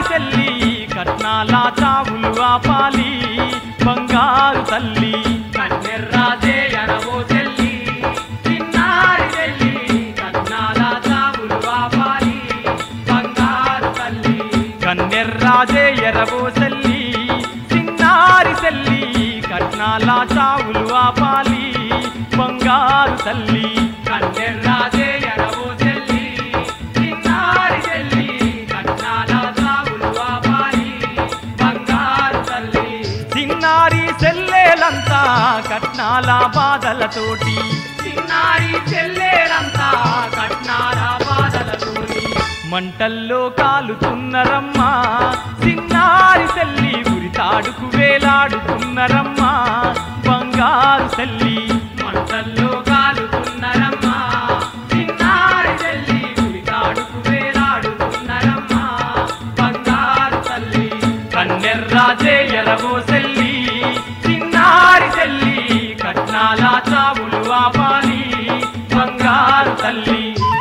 చెల్లి కట్నాల చావులు ఆపాలి బంగారు తల్లి కన్నెర్రాజే ఎరవో చెల్లి చిన్నారి చెల్లి కన్నాల చావులు ఆపాలి బంగారు తల్లి కన్నెర్రాజే ఎరవో చెల్లి చిన్నారి చెల్లి కట్నాల చావులు ఆపాలి బంగారు తల్లి కన్నెర్రాజే ఎరవో చెల్లి చిన్నారి చెల్లి కన్నాల చావులు ఆపాలి బంగారు తల్లి చిన్నారి చెల్లెలంతా కట్నాల బాధలతోటి చిన్నారి చెల్లేరంతా కట్నాల బాధలతోని మంటల్లో కాలుతున్నరమ్మా చిన్నారి చెల్లి ఉరితాడుకు వేలాడుతున్నరమ్మా బంగారు చెల్లి మంటల్లో కాలుతున్నరమ్మా చిన్నారి చెల్లి ఉరితాడుకు వేలాడుతున్నరమ్మా బంగారు తల్లి కన్నెర్రాజే ఎరవో చెల్లి చిన్నారి చెల్లి కట్నాల చావులు ఆపాలి బంగారు తల్లి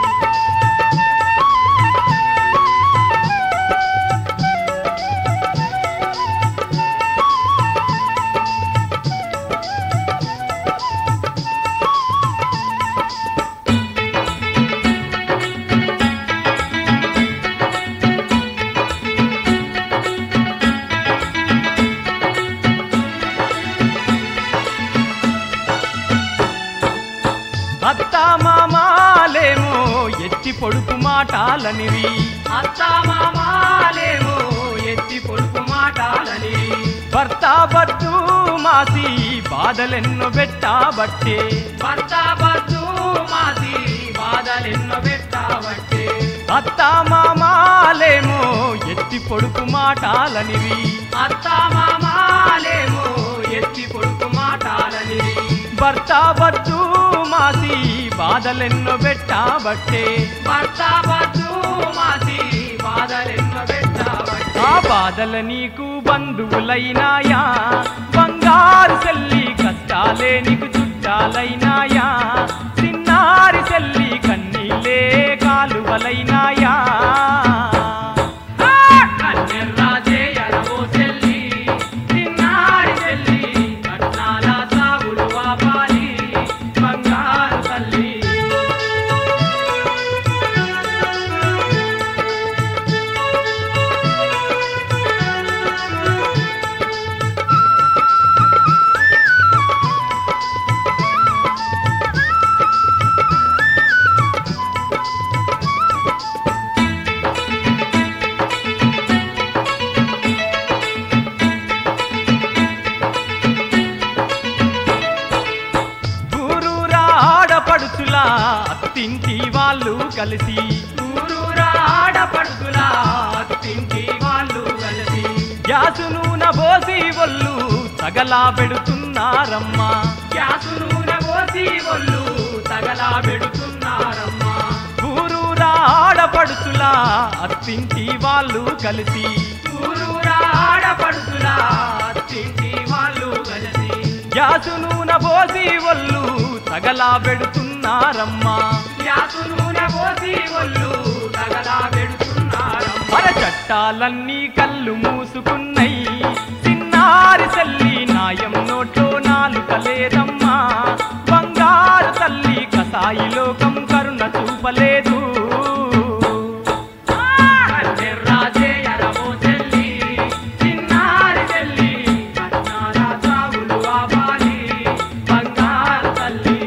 అత్త మామాలేమో ఎత్తి పొడుపు మాటాలనివి అత్త మామాలేమో ఎత్తి పొడుపు మాటాలని భర్త బద్దు మాసి బాధలెన్నో పెట్టాబట్టే భర్త బద్దు మాసి బాధలెన్నో పెట్టాబట్టే అత్త మామాలేమో ఎత్తి పొడుపు మాటాలనివి అత్త మామాలేమో ఎత్తి పొడుపు మాటాలని భర్త బద్దు మాసి బాధలెన్నో పెట్టాబట్టే భర్త బద్దు మాసి బాధలెన్నో పెట్టాబట్టే ఆ బాధల నీకు బంధువులైనాయా బంగారు చెల్లి కష్టాలే నీకు చుట్టాలైనాయా చిన్నారి చెల్లి కన్నీలే కాలువలైనాయా కన్నెర్రాజే ఎరవో చెల్లి చిన్నారి చెల్లి కట్నాల సాగులు ఆపాలి బంగారు తల్లి ఊరూరా ఆడపడుచులా అత్తింటి వాళ్ళు కలిసి ఊరూరా ఆడపడుతులా తింటి వాళ్ళు కలిసి గ్యాసు నూనె పోసి ఒళ్ళు తగలా పెడుతున్నారమ్మా గ్యాసు నూనె పోసి ఒళ్ళు తగలా పెడుతున్నారమ్మా ఊరూరా ఆడపడుచులా అత్తింటి వాళ్ళు కలిసి ఊరూరా ఆడపడుతులా తింటి వాళ్ళు కలిసి గ్యాసు నూనె పోసి ఒళ్ళు తగలా పెడుతున్నారమ్మా గ్యాసు నూనె పోసి ఒళ్ళు తగలా పెడుతున్నారమ్మా మన చట్టాలన్నీ కళ్ళు మూసుకున్నాయి చిన్నారి తల్లి నాయం నోట్లో నాలుక లేదమ్మా బంగారు తల్లి కసాయి లోకం కరుణ చూపలేదు కన్నెర్రాజే ఎరవో చెల్లి చిన్నారి చెల్లి కన్నాల సాగులు ఆపాలి బంగారు తల్లి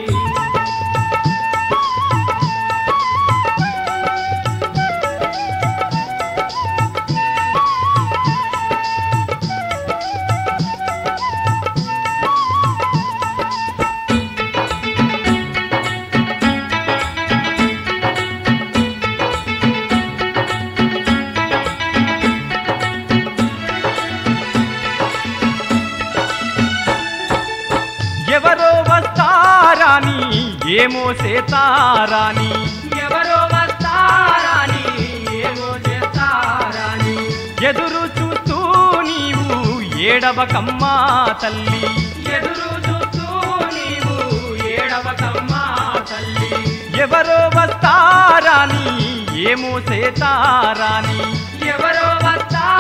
ఎవరో వస్తారాని ఏమో సేతారాని ఎవరో వస్తారాని ఏమో చేస్తారాని ఎదురు చూస్తూ నీవు ఏడవకమ్మా తల్లి ఎదురు చూస్తూ నీవు ఏడవకమ్మా తల్లి ఎవరో వస్తారాని ఏమో సేతారాని ఎవరో వస్తారాని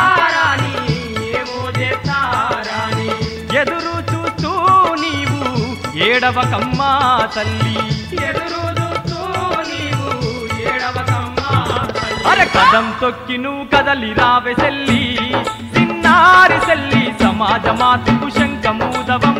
ఏడవకమ్మా తల్లి ఎదురు చూస్తూ నీవు ఏడవకమ్మా తల్లి. అర కదం తొక్కి నువ్వు కదలి రావె సెల్లి సిన్నారి సెల్లి సమాజ మాతకు శంఖమూదవం